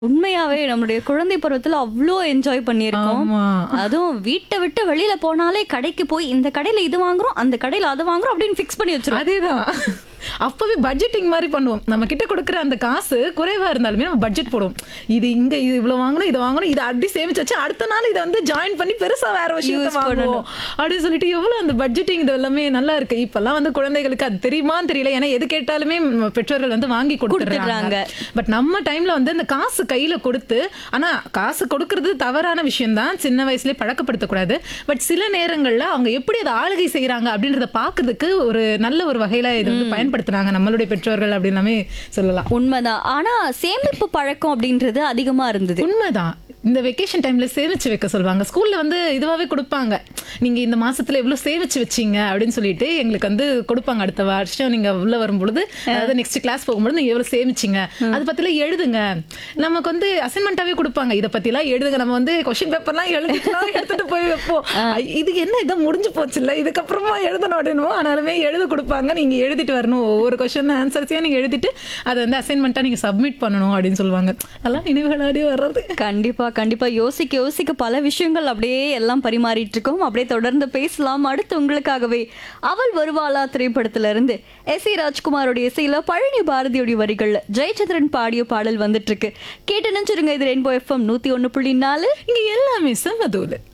உண்மையாவே நம்மளுடைய குழந்தை பருவத்துல அவ்ளோ என்ஜாய் பண்ணியிருக்கோம் ஆமா அதுவும் வீட்டை விட்டு வெளியில போனாலே கடைக்கு போய் இந்த கடையில இது வாங்குறோம் அந்த கடையில அது வாங்குறோம் அப்படின்னு ஃபிக்ஸ் பண்ணி வச்சிருவோம் அதேதான் அப்பவே பட்ஜெட்டிங் மாதிரி பண்ணுவோம் நம்ம கிட்ட கொடுக்குற அந்த காசு குறைவா இருந்தாலுமே நம்ம பட்ஜெட் போடுவோம் இது இங்க இது இவ்வளவு வாங்கணும் இதை வாங்கணும் இதை அப்படி சேமிச்சு வச்சு அடுத்த நாள் இதை வந்து ஜாயின் பண்ணி பெருசா வேற விஷயத்த Use வாங்குவோம் அப்படின்னு சொல்லிட்டு எவ்வளவு அந்த பட்ஜெட்டிங் இது எல்லாமே நல்லா இருக்கு இப்பெல்லாம் வந்து குழந்தைகளுக்கு அது தெரியுமான்னு தெரியல ஏன்னா எது கேட்டாலுமே ம், பெற்றோர்கள் வந்து வாங்கி கொடுத்துடுறாங்க பட் நம்ம டைம்ல வந்து அந்த காசு கையில கொடுத்து ஆனா காசு கொடுக்கறது தவறான விஷயம் தான் சின்ன வயசுலயே பழக்கப்படுத்தக்கூடாது பட் சில நேரங்கள்ல அவங்க எப்படி அதை ஆளுகை செய்யறாங்க அப்படின்றத பாக்குறதுக்கு ஒரு நல்ல ஒரு வகையில இது வந்து பயன்படுத்துறாங்க நம்மளுடைய பெற்றோர்கள் அப்படின்னாமே சொல்லலாம் உண்மைதான் ஆனா சேமிப்பு பழக்கம் அப்படின்றது அதிகமா இருந்தது உண்மைதான் இந்த வெக்கேஷன் டைம்ல சேமிச்சு வைக்க சொல்லுவாங்க ஸ்கூல்ல வந்து இதுவாவே கொடுப்பாங்க நீங்க இந்த மாசத்துல எவ்வளவு சேமிச்சு வச்சீங்க அப்படின்னு சொல்லிட்டு எங்களுக்கு வந்து கொடுப்பாங்க அடுத்த வருஷம் நீங்க உள்ள வரும்பொழுது அதாவது நெக்ஸ்ட் கிளாஸ் போகும்போது நீங்க எவ்வளவு சேமிச்சீங்க அது பத்தில எழுதுங்க நமக்கு வந்து அசைன்மெண்ட்டாவே கொடுப்பாங்க இதை பத்திலாம் எழுதுங்க நம்ம வந்து கொஸ்டின் பேப்பர்லாம் எழுதிக்கலாம் எடுத்துட்டு போய் வைப்போம் ஐ, இது என்ன இதை முடிஞ்சு போச்சு இல்ல இதுக்கப்புறமா எழுதணும் அப்படின்னு ஆனாலுமே எழுத கொடுப்பாங்க நீங்க எழுதிட்டு வரணும் ஒவ்வொரு கொஸ்டின் ஆன்சர்ஸையும் நீங்க எழுதிட்டு அதை வந்து அசைன்மெண்ட்டா நீங்க சப்மிட் பண்ணணும் அப்படின்னு சொல்லுவாங்க அதெல்லாம் நினைவுகளாடி வர்றது கண்டிப்பா கண்டிப்பா யோசிக்க யோசிக்க பல விஷயங்கள் அப்படியே எல்லாம் பரிமாறிட்டு இருக்கோம் அப்படியே தொடர்ந்து பேசலாம் அடுத்து உங்களுக்காகவே அவள் வருவாளா திரைப்படத்துல இருந்து எஸ் ஏ ராஜ்குமாரோட இசையில பழனி பாரதியோட வரிகள்ல ஜெயச்சந்திரன் பாடிய பாடல் வந்துட்டு இருக்கு கேட்டு நினைச்சிருங்க இது ரெயின்போ எஃப்எம் நூத்தி ஒண்ணு புள்ளி நாலு இங்க எல்லாமே செம்மதூள்